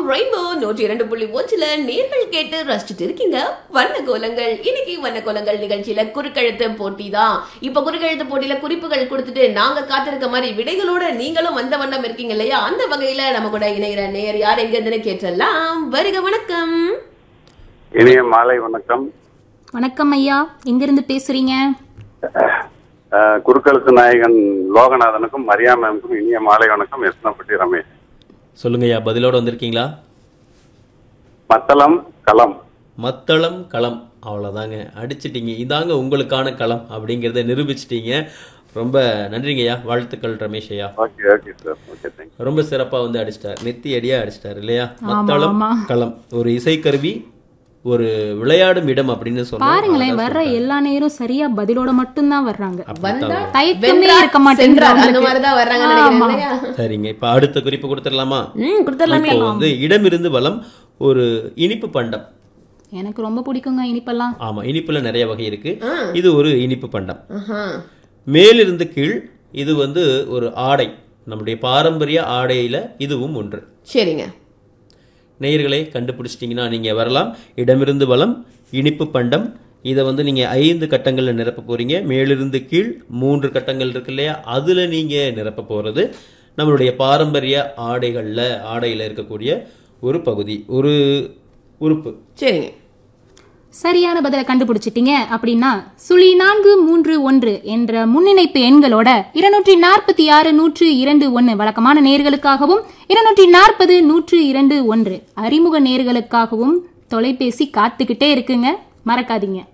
Rainbow நூற்றி இரண்டு புள்ளி ஒன்றுல நேர்கள் கேட்டு ரசிச்சுட்டு இருக்கீங்க வண்ண கோலங்கள் இன்னைக்கு வண்ண கோலங்கள் நிகழ்ச்சியில குறுக்கெழுத்து போட்டி தான் இப்ப குறுக்கெழுத்து போட்டியில குறிப்புகள் கொடுத்துட்டு நாங்க காத்திருக்க மாதிரி விடைகளோட நீங்களும் வந்த வண்ணம் இருக்கீங்க இல்லையா அந்த வகையில நம்ம கூட இணைகிற நேர் யார் எங்க இருந்துன்னு கேட்டலாம் வருக வணக்கம் இனிய மாலை வணக்கம் வணக்கம் ஐயா எங்கிருந்து பேசுறீங்க அஹ், குறுக்கெழுத்து நாயகன் லோகநாதனுக்கும் மரியா மேமுக்கும் இனிய மாலை வணக்கம் எஸ்னப்பட்டி ரமேஷ் சொல்லுங்கய்யா பதிலோட வந்திருக்கீங்களா மத்தளம் களம் மத்தளம் களம் அவ்வளோதாங்க அடிச்சிட்டீங்க இதாங்க உங்களுக்கான களம் அப்படிங்கிறத நிரூபிச்சிட்டீங்க ரொம்ப நன்றிங்கய்யா வாழ்த்துக்கள் ரமேஷ் ஐயா okay okay sir okay thank you ரொம்ப சிறப்பா வந்து அடிச்சிட்டார் நெத்தி அடியா அடிச்சிட்டார் இல்லையா மத்தளம் ஆமா. களம் ஒரு இசைக்கருவி ஒரு விளையாடும் இடம் அப்படின்னு பாருங்களேன் சொன்னாங்க வர்ற எல்லா நேரம் சரியா பதிலோட மட்டும்தான் வர்றாங்க வந்தா தயக்கமே வென்றார், இருக்க மாட்டேங்குது சென்றார். அந்த அவங்களுக்கு. மாதிரிதான் வர்றாங்கன்னு நினைக்கிறேன் ஆமா. இல்லையா? சரிங்க இப்ப அடுத்த குறிப்பு கொடுத்துடலாமா ம் கொடுத்துடலாமே இப்போ வந்து இடமிருந்து வலம் ஒரு இனிப்பு பண்டம் எனக்கு ரொம்ப பிடிக்குங்க இனிப்பெல்லாம் ஆமா இனிப்புல நிறைய வகை இருக்கு ஆ. இது ஒரு இனிப்பு பண்டம் ஆஹா. மேலிருந்து கீழ் இது வந்து ஒரு ஆடை நம்முடைய பாரம்பரிய ஆடையில இதுவும் ஒன்று சரிங்க நேயர்களே கண்டுபிடிச்சிட்டிங்கன்னா நீங்க வரலாம் இடமிருந்து வலம் இனிப்பு பண்டம் இதை வந்து நீங்க ஐந்து கட்டங்கள்ல நிரப்ப போறீங்க மேலிருந்து கீழ் மூன்று கட்டங்கள் இருக்கு இல்லையா அதுல நீங்க நிரப்ப போறது நம்மளுடைய பாரம்பரிய ஆடைகள்ல ஆடையில இருக்கக்கூடிய ஒரு பகுதி ஒரு உறுப்பு சரிங்க சரியான பதிலை கண்டுபிடிச்சிட்டீங்க அப்படின்னா சுழி நான்கு மூன்று ஒன்று என்ற முன்னிணைப்பு எண்களோட இருநூற்றி நாற்பத்தி ஆறு நூற்று இரண்டு ஒன்று வழக்கமான நேர்களுக்காகவும் இருநூற்றி நாற்பது நூற்று இரண்டு ஒன்று அறிமுக நேர்களுக்காகவும் தொலைபேசி காத்துக்கிட்டே இருக்குங்க மறக்காதீங்க